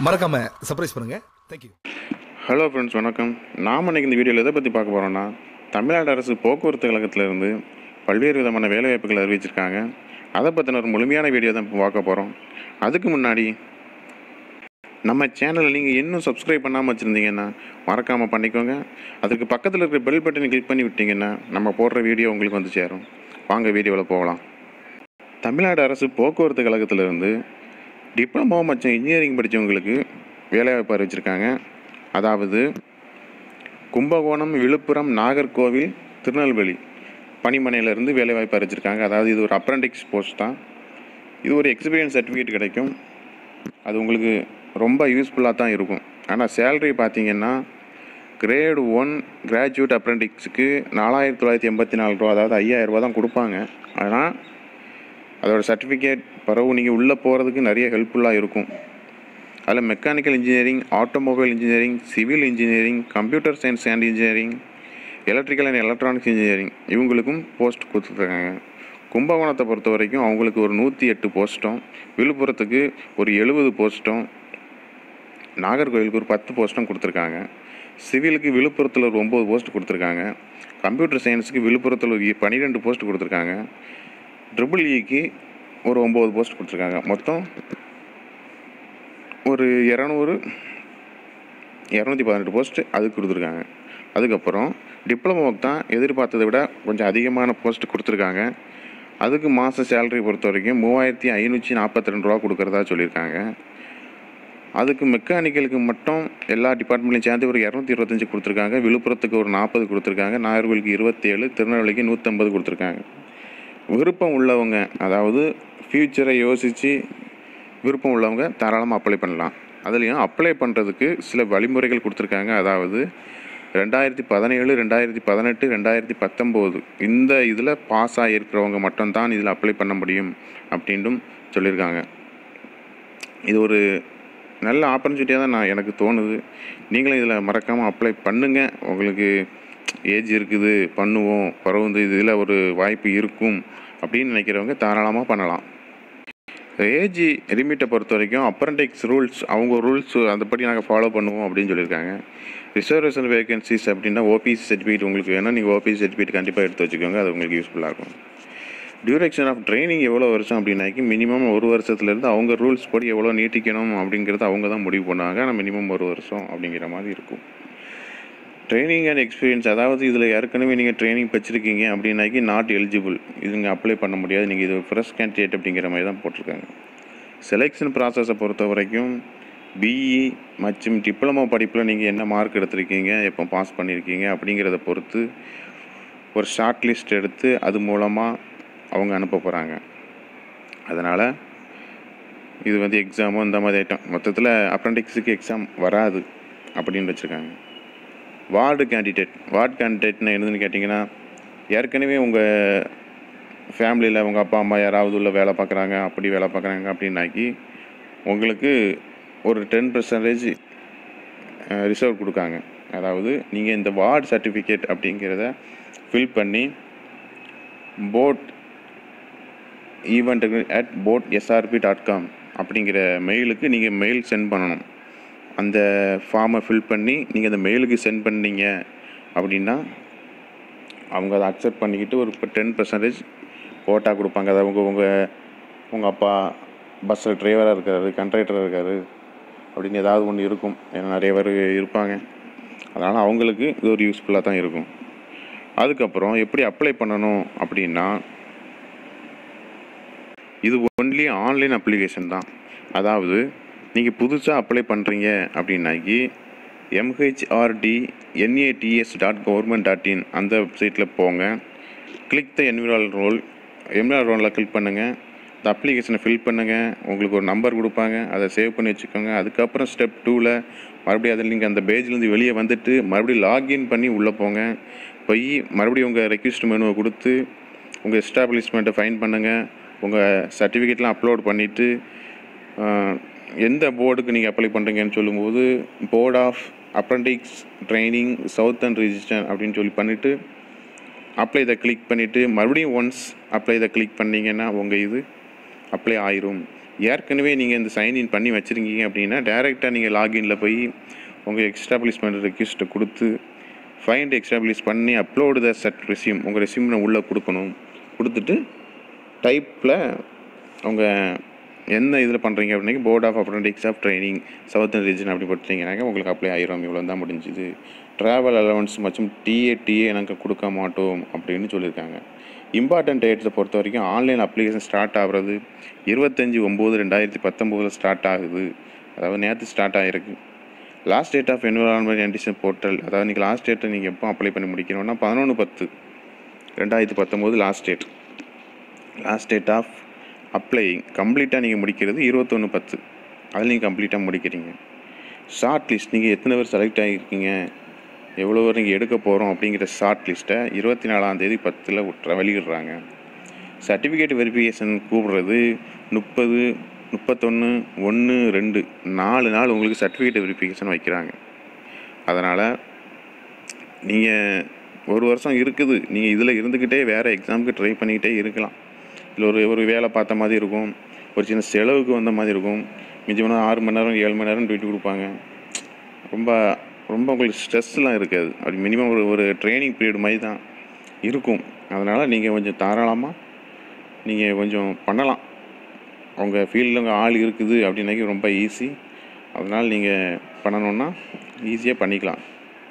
மறக்காம சர்ப்ரைஸ் பண்ணுங்க thank you hello friends வணக்கம் நாம் இன்னைக்கு இந்த வீடியோவில் எதை பற்றி பார்க்க போகிறோன்னா தமிழ்நாடு அரசு போக்குவரத்து கழகத்திலிருந்து பல்வேறு விதமான வேலைவாய்ப்புகள் அறிவிச்சிருக்காங்க அதை பற்றின ஒரு முழுமையான வீடியோ தான் இப்போ பார்க்க போகிறோம் அதுக்கு முன்னாடி நம்ம சேனலை நீங்கள் இன்னும் சப்ஸ்கிரைப் பண்ணாமல் வச்சுருந்தீங்கன்னா மறக்காமல் பண்ணிக்கோங்க அதுக்கு பக்கத்தில் இருக்கிற பெல் பட்டனை கிளிக் பண்ணி விட்டீங்கன்னா நம்ம போடுற வீடியோ உங்களுக்கு வந்து சேரும் வாங்க வீடியோவில் போகலாம் தமிழ்நாடு அரசு போக்குவரத்து கழகத்திலிருந்து டிப்ளமோ மற்றும் இன்ஜினியரிங் படித்தவங்களுக்கு வேலைவாய்ப்பு அறிவிச்சிருக்காங்க அதாவது கும்பகோணம் விழுப்புரம் நாகர்கோவில் திருநெல்வேலி பணிமனையிலேருந்து வேலைவாய்ப்பு அறிவிச்சிருக்காங்க அதாவது இது ஒரு அப்ரண்டிக்ஸ் போஸ்ட் தான் இது ஒரு எக்ஸ்பீரியன்ஸ் சர்டிஃபிகேட் கிடைக்கும் அது உங்களுக்கு ரொம்ப யூஸ்ஃபுல்லாக தான் இருக்கும் ஆனால் சேலரி பார்த்தீங்கன்னா கிரேடு ஒன் கிராஜுவேட் அப்ரண்டிக்ஸுக்கு நாலாயிரத்தி தொள்ளாயிரத்தி எண்பத்தி நாலு ரூபா அதாவது ஐயாயிரம் ரூபா தான் கொடுப்பாங்க ஆனால் அதோட சர்டிஃபிகேட் பிறகு நீங்கள் உள்ளே போகிறதுக்கு நிறைய ஹெல்ப்ஃபுல்லாக இருக்கும் அதில் mechanical engineering automobile engineering civil engineering computer science and engineering electrical and electronics engineering இவங்களுக்கும் போஸ்ட் கொடுத்துருக்காங்க கும்பகோணத்தை பொறுத்த வரைக்கும் அவங்களுக்கு ஒரு நூற்றி எட்டு போஸ்ட்டும் விழுப்புரத்துக்கு ஒரு எழுபது போஸ்ட்டும் நாகர்கோவிலுக்கு ஒரு பத்து போஸ்ட்டும் கொடுத்துருக்காங்க சிவிலுக்கு விழுப்புரத்தில் ஒரு ஒம்பது போஸ்ட் கொடுத்துருக்காங்க கம்ப்யூட்டர் சயின்ஸுக்கு விழுப்புரத்தில் ஒரு பன்னிரெண்டு போஸ்ட் கொடுத்துருக்காங்க ட்ரிபிள் இக்கு ஒரு ஒம்பது போஸ்ட் கொடுத்துருக்காங்க மொத்தம் ஒரு இரநூறு இரநூத்தி பதினெட்டு போஸ்ட் அதுக்கு கொடுத்துருக்காங்க அதுக்கப்புறம் டிப்ளமோவுக்கு தான் எதிர்பார்த்ததை விட கொஞ்சம் அதிகமான போஸ்ட் கொடுத்துருக்காங்க அதுக்கு மாத சேலரி பொறுத்த வரைக்கும் மூவாயிரத்தி ஐநூற்றி நாற்பத்தி ரெண்டு ரூபா கொடுக்குறதா சொல்லியிருக்காங்க அதுக்கு மெக்கானிக்கலுக்கு மட்டும் எல்லா டிபார்ட்மெண்ட்லையும் சேர்ந்து ஒரு இரநூத்தி இருபத்தஞ்சி கொடுத்துருக்காங்க விழுப்புரத்துக்கு ஒரு நாற்பது கொடுத்துருக்காங்க நாகர்கோவிலுக்கு இருபத்தேழு திருநெல்வேலிக்கு நூற்றம்பது கொடுத்துருக்காங்க விருப்பம் உள்ளவங்க அதாவது ஃப்யூச்சரை யோசித்து விருப்பம் உள்ளவங்க தாராளமாக அப்ளை பண்ணலாம் அதுலேயும் அப்ளை பண்ணுறதுக்கு சில வழிமுறைகள் கொடுத்துருக்காங்க அதாவது ரெண்டாயிரத்தி பதினேழு ரெண்டாயிரத்தி பதினெட்டு ரெண்டாயிரத்தி பத்தொம்போது இந்த இதில் பாஸ் ஆகியிருக்கிறவங்க மட்டும்தான் இதில் அப்ளை பண்ண முடியும் அப்படின்ட்டும் சொல்லியிருக்காங்க இது ஒரு நல்ல ஆப்பர்ச்சுனிட்டியாக தான் நான் எனக்கு தோணுது நீங்களும் இதில் மறக்காமல் அப்ளை பண்ணுங்கள் உங்களுக்கு ஏஜ் இருக்குது பண்ணுவோம் பிறகு வந்து இதில் ஒரு வாய்ப்பு இருக்கும் அப்படின்னு நினைக்கிறவங்க தாராளமாக பண்ணலாம் ஏஜ் லிமிட்டை பொறுத்த வரைக்கும் அப்ரண்டிக்ஸ் ரூல்ஸ் அவங்க ரூல்ஸ் அந்தபடி நாங்கள் ஃபாலோ பண்ணுவோம் அப்படின்னு சொல்லியிருக்காங்க ரிசர்வேஷன் வேகன்சிஸ் அப்படின்னா ஓபிசி சர்டிஃபிகேட் உங்களுக்கு வேணும் நீங்கள் ஓபிசி சர்டிஃபிகேட் கண்டிப்பாக எடுத்து வச்சுக்கோங்க அது உங்களுக்கு யூஸ்ஃபுல்லாக இருக்கும் டியூரேஷன் ஆஃப் ட்ரைனிங் எவ்வளோ வருஷம் அப்படின்னாக்கி மினிமம் ஒரு வருஷத்துலேருந்து அவங்க ரூல்ஸ் படி எவ்வளோ நீட்டிக்கணும் அப்படிங்கிறத அவங்க தான் முடிவு பண்ணுவாங்க ஆனால் மினிமம் ஒரு வருஷம் அப்படிங்கிற மாதிரி இருக்கும் ட்ரைனிங் அண்ட் எக்ஸ்பீரியன்ஸ் அதாவது இதில் ஏற்கனவே நீங்கள் ட்ரைனிங் வச்சுருக்கீங்க அப்படின்னாக்கி நாட் எலிஜிபிள் இதுங்க அப்ளை பண்ண முடியாது நீங்கள் இது ஃப்ரெஷ் கேண்டிடேட் அப்படிங்கிற மாதிரி தான் போட்டிருக்காங்க செலெக்ஷன் ப்ராசஸை பொறுத்த வரைக்கும் பிஇ மற்றும் டிப்ளமோ படிப்பில் நீங்கள் என்ன மார்க் எடுத்திருக்கீங்க எப்போ பாஸ் பண்ணியிருக்கீங்க அப்படிங்கிறத பொறுத்து ஒரு ஷார்ட் லிஸ்ட் எடுத்து அது மூலமாக அவங்க அனுப்ப போகிறாங்க அதனால் இது வந்து எக்ஸாமோ இந்த மாதிரி ஐட்டம் மொத்தத்தில் அப்ரண்டிக்ஸுக்கு எக்ஸாம் வராது அப்படின்னு வச்சுருக்காங்க வார்டு கேண்டிடேட் வார்டு கேண்டிடேட்னு என்னதுன்னு கேட்டிங்கன்னா ஏற்கனவே உங்கள் ஃபேமிலியில் உங்கள் அப்பா அம்மா யாராவது உள்ள வேலை பார்க்குறாங்க அப்படி வேலை பார்க்குறாங்க அப்படின்னாக்கி உங்களுக்கு ஒரு டென் பர்சன்டேஜ் ரிசர்வ் கொடுக்காங்க அதாவது நீங்கள் இந்த வார்டு சர்டிஃபிகேட் அப்படிங்கிறத ஃபில் பண்ணி boat event at boat SRP dot com அப்படிங்கிற மெயிலுக்கு நீங்கள் மெயில் சென்ட் பண்ணணும் அந்த ஃபார்மை ஃபில் பண்ணி நீங்கள் அந்த மெயிலுக்கு சென்ட் பண்ணீங்க அப்படின்னா அவங்க அதை அக்செப்ட் பண்ணிக்கிட்டு ஒரு டென் பர்சன்டேஜ் கோட்டா கொடுப்பாங்க அதாவது உங்கள் உங்கள் உங்கள் அப்பா பஸ்ஸில் டிரைவராக இருக்காரு கண்ட்ரக்டராக இருக்காரு அப்படின்னு ஏதாவது ஒன்று இருக்கும் ஏன்னா நிறைய பேர் இருப்பாங்க அதனால் அவங்களுக்கு இது ஒரு யூஸ்ஃபுல்லாக தான் இருக்கும் அதுக்கப்புறம் எப்படி அப்ளை பண்ணணும் அப்படின்னா இது ஒன்லி ஆன்லைன் அப்ளிகேஷன் தான் அதாவது நீங்கள் புதுசாக அப்ளை பண்ணுறீங்க அப்படின்னாக்கி MHRD NATS dot government dot in அந்த வெப்சைட்டில் போங்க கிளிக் த என்விரால் ரோல் என்விரால் ரோலில் கிளிக் பண்ணுங்கள் இந்த அப்ளிகேஷனை ஃபில் பண்ணுங்கள் உங்களுக்கு ஒரு நம்பர் கொடுப்பாங்க அதை சேவ் பண்ணி வச்சுக்கோங்க அதுக்கப்புறம் ஸ்டெப் டூவில் மறுபடியும் அதில் நீங்கள் அந்த பேஜ்லேருந்து வெளியே வந்துட்டு மறுபடியும் லாகின் பண்ணி உள்ளே போங்க போய் மறுபடியும் உங்கள் ரெக்வஸ்ட் மெனுவை கொடுத்து உங்கள் எஸ்டாப்ளிஷ்மெண்ட்டை ஃபைன் பண்ணுங்கள் உங்கள் சர்டிஃபிகேட்லாம் அப்லோட் பண்ணிவிட்டு எந்த போர்டுக்கு நீங்கள் அப்ளை பண்ணுறீங்கன்னு சொல்லும்போது board of apprentice training southern register அப்படின்னு சொல்லி பண்ணிவிட்டு அப்ளை இதை கிளிக் பண்ணிவிட்டு மறுபடியும் ஒன்ஸ் அப்ளை இதை கிளிக் பண்ணிங்கன்னா உங்கள் இது அப்ளை ஆயிரும் ஏற்கனவே நீங்கள் இந்த சைன்இன் பண்ணி வச்சுருக்கீங்க அப்படின்னா டேரெக்டாக நீங்கள் லாகின்ல போய் உங்கள் எக்ஸ்டாப்ளிஷ் பண்ணுற ரெக்வஸ்ட்டை கொடுத்து ஃபைண்ட் எக்ஸ்டாப்ளிஷ் பண்ணி அப்லோடு த செட் ரெசியூம் உங்கள் ரெசியூம் உள்ளே கொடுக்கணும் கொடுத்துட்டு டைப்பில் அவங்க என்ன இதில் பண்ணுறீங்க அப்படின்னா board of apprentice of training southern region அப்படி போட்டிங்கனாக்க உங்களுக்கு அப்ளை ஆயிரும் இவ்வளோ தான் முடிஞ்சுது ட்ராவல் அலவன்ஸ் மற்றும் டிஏ டிஏ எனக்கு கொடுக்க மாட்டோம் அப்படின்னு சொல்லியிருக்காங்க இம்பார்ட்டன்ட் டேட்ஸை பொறுத்த வரைக்கும் ஆன்லைன் அப்ளிகேஷன் ஸ்டார்ட் ஆகுறது இருபத்தஞ்சி ஒம்பது ரெண்டாயிரத்தி பத்தொம்போதில் ஸ்டார்ட் ஆகுது அதாவது நேற்று ஸ்டார்ட் ஆகிருக்கு லாஸ்ட் டேட் ஆஃப் என்விரான்மெண்ட் என்டிஷன் போர்ட்டல் அதாவது நீங்கள் லாஸ்ட் டேட்டை நீங்கள் எப்போ அப்ளை பண்ணி முடிக்கணும்னா பதினொன்று பத்து ரெண்டாயிரத்தி பத்தொம்போது last date last date of applying கம்ப்ளீட்டாக நீங்கள் முடிக்கிறது இருபத்தொன்று பத்து அதில் நீங்கள் கம்ப்ளீட்டாக முடிக்கிறீங்க ஷார்ட் லிஸ்ட் நீங்கள் எத்தனை பேர் செலக்ட் ஆகியிருக்கீங்க எவ்வளோ பேர் நீங்கள் எடுக்க போகிறோம் அப்படிங்கிற ஷார்ட் லிஸ்ட்டை இருபத்தி நாலாந்தேதி பத்தில் விட்ற வெளியிடுறாங்க சர்டிஃபிகேட் வெரிஃபிகேஷன் கூப்பிடுறது முப்பது முப்பத்தொன்று ஒன்று ரெண்டு நாலு நாள் உங்களுக்கு சர்டிஃபிகேட் வெரிஃபிகேஷன் வைக்கிறாங்க அதனால் நீங்கள் ஒரு வருஷம் இருக்குது நீங்கள் இதில் இருந்துக்கிட்டே வேறு எக்ஸாமுக்கு ட்ரை பண்ணிக்கிட்டே இருக்கலாம் இல்லை ஒரு ஒரு வேலை பார்த்த மாதிரி இருக்கும் ஒரு சின்ன செலவுக்கு வந்த மாதிரி இருக்கும் மிஞ்சி ஆறு மணி நேரம் ஏழு மணி நேரம் டியூட்டி கொடுப்பாங்க ரொம்ப ரொம்ப உங்களுக்கு ஸ்ட்ரெஸ்லாம் இருக்காது அப்படி மினிமம் ஒரு ஒரு ட்ரைனிங் பீரியட் மாதிரி தான் இருக்கும் அதனால் நீங்கள் கொஞ்சம் தாராளமாக நீங்கள் கொஞ்சம் பண்ணலாம் அவங்க ஃபீல்டில் உங்கள் ஆள் இருக்குது அப்படின்னாக்கி ரொம்ப ஈஸி அதனால் நீங்கள் பண்ணணுன்னா ஈஸியாக பண்ணிக்கலாம்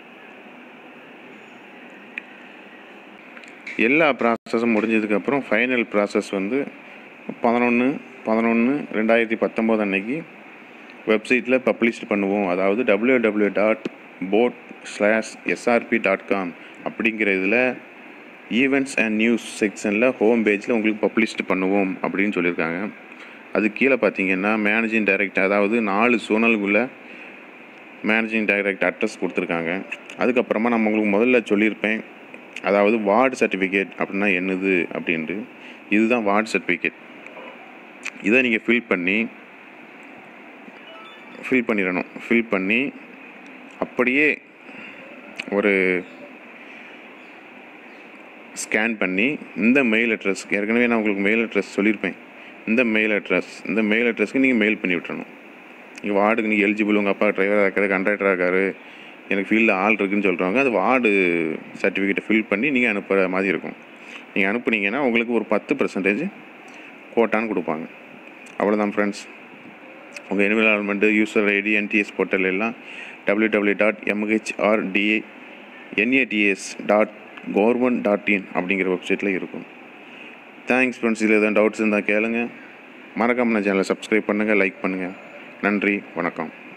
எல்லா ப்ராசஸும் முடிஞ்சதுக்கப்புறம் ஃபைனல் ப்ராசஸ் வந்து பதினொன்று பதினொன்று ரெண்டாயிரத்தி பத்தொம்போது அன்னைக்கு வெப்சைட்டில் பப்ளிஷ் பண்ணுவோம் அதாவது W W dot boat slash SRP dot com அப்படிங்கிற இதில் ஈவெண்ட்ஸ் அண்ட் நியூஸ் செக்ஷனில் ஹோம் பேஜில் உங்களுக்கு பப்ளிஷ்டு பண்ணுவோம் அப்படின்னு சொல்லியிருக்காங்க அது கீழே பார்த்தீங்கன்னா மேனேஜிங் டைரக்டர் அதாவது நாலு சோனலுக்குள்ளே மேனேஜிங் டைரக்ட் அட்ரஸ் கொடுத்துருக்காங்க அதுக்கப்புறமா நம்ம உங்களுக்கு முதல்ல சொல்லியிருப்பேன் அதாவது வார்டு சர்டிஃபிகேட் அப்படின்னா என்னது அப்படின்ட்டு இதுதான் வார்டு சர்டிஃபிகேட் இதை நீங்கள் ஃபில் பண்ணி ஃபில் பண்ணிடணும் ஃபில் பண்ணி அப்படியே ஒரு ஸ்கேன் பண்ணி இந்த மெயில் அட்ரஸ் ஏற்கனவே நான் உங்களுக்கு மெயில் அட்ரஸ் சொல்லியிருப்பேன் இந்த மெயில் அட்ரஸ் இந்த மெயில் அட்ரஸ்க்கு நீங்கள் மெயில் பண்ணி விட்டுறணும் நீங்கள் வார்டுக்கு நீங்கள் எலிஜிபிள் உங்கள் அப்பா டிரைவராக இருக்காரு கண்ட்ராக்டராக இருக்காரு எனக்கு ஃபீல்டில் ஆள் இருக்குன்னு சொல்கிறவங்க அது வார்டு சர்டிஃபிகேட்டை ஃபில் பண்ணி நீங்கள் அனுப்புகிற மாதிரி இருக்கும் நீங்கள் அனுப்புனீங்கன்னா உங்களுக்கு ஒரு பத்து பர்சன்டேஜ் கோட்டான்னு கொடுப்பாங்க அவ்வளோதான் ஃப்ரெண்ட்ஸ் உங்கள் environment user ID NTS portal எல்லாம் W W dot MHRDA NATS dot government dot in அப்படிங்கிற வெப்சைட்டில் இருக்கும் தேங்க்ஸ் ஃப்ரெண்ட்ஸ் இதில் எதாவது டவுட்ஸ் இருந்தால் கேளுங்க மறக்காம நான் சேனலை சப்ஸ்கிரைப் பண்ணுங்கள் லைக் பண்ணுங்கள் நன்றி வணக்கம்